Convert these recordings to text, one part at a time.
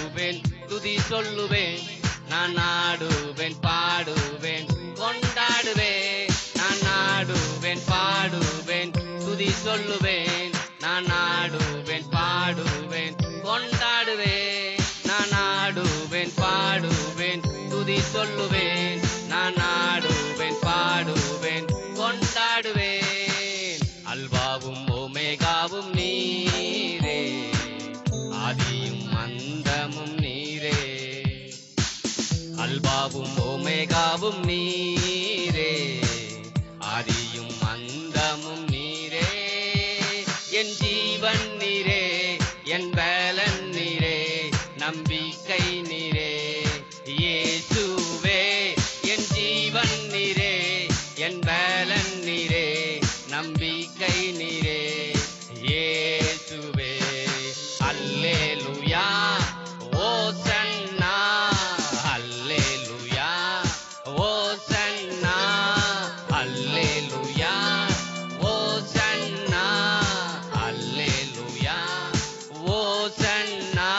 நாடுவேன் துதி சொல்லுவேன் நான் நாடுவேன் பாடுவேன் கொண்டாடுவேன் நான் நாடுவேன் பாடுவேன் துதி சொல்லுவேன் நான் நாடுவேன் பாடுவேன் கொண்டாடுவேன் நான் நாடுவேன் பாடுவேன் துதி சொல்லுவேன் நான் நாடுவேன் பாடுவேன் கொண்டாடுவேன் அல்வாவும் ஓமேகாவும் நீரே ஆதியும் அந்தமும் நீரே அல்பாவும் ஓமேகாவும் நீரே ஆதியும் அந்தமும் நீரே என் ஜீவன் நீரே என் பலன் நீரே நம்பிக்கை நீரே இயேசுவே என் ஜீவன் நீரே என் பலன் நீரே நம்பிக்கை நீரே இயேசுவே அல்லேலூயா ஓசன்னா அல்லேலூயா ஓசன்னா அல்லேலூயா ஓசன்னா அல்லேலூயா ஓசன்னா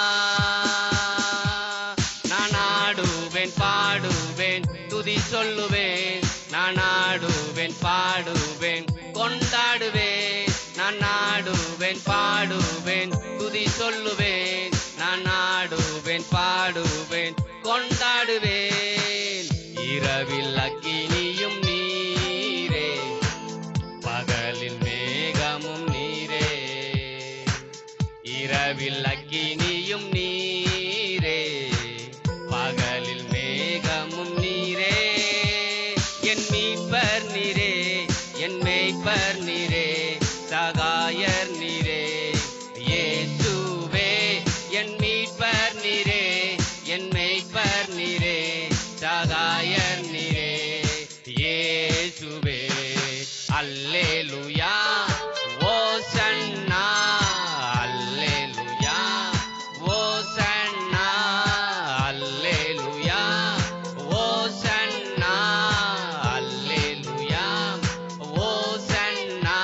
நான் ஆடுவேன் பாடுவேன் துதி சொல்லுவேன் நான் ஆடுவேன் பாடுவேன் கொண்டாடுவேன் நான் ஆடுவேன் பாடுவேன் துதி சொல்லுவேன் நான் ஆடுவேன் பாடுவேன் கொண்டாடுவேன் இரவில் அக்கினியும் நீரே பகலில் மேகமும் நீரே இரவில் அக்கினியும் நீரே பகலில் மேகமும் நீரே என் மீட்பர் நீரே என் மேய்ப்பர் நீரே சகாயர் நீரே இயேசுவே என் மீட்பர் நீரே என் மேய்ப்பர் நீரே சகாயர் நீரே இயேசுவே அல்லேலூயா ஓசன்னா அல்லேலூயா ஓசன்னா அல்லேலூயா ஓசன்னா அல்லேலூயா ஓசன்னா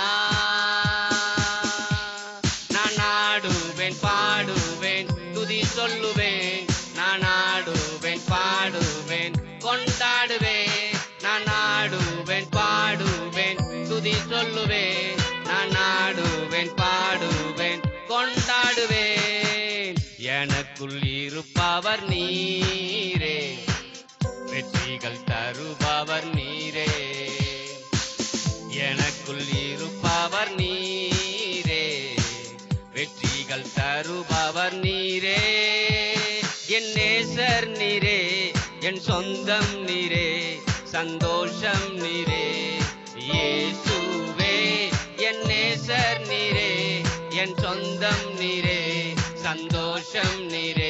நான் ஆடுவேன் பாடுவேன் துதி சொல்லுவேன் நான் ஆடுவேன் பாடுவேன் கொண்டாடுவேன் நான் ஆடுவேன் பாடுவேன் துதி சொல்லுவேன் நான் ஆடுவேன் பாடுவேன் கொண்டாடுவேன் எனக்குள் இருப்பவர் நீரே வெற்றிகள் தருபவர் நீரே எனக்குள் இருப்பவர் நீரே வெற்றிகள் தருபவர் நீரே என் நேசர் நீரே என் சொந்தம் நீரே சந்தோஷம் நீரே இயேசுவே என் நேசர் நீரே என் சொந்தம் நீரே சந்தோஷம் நீரே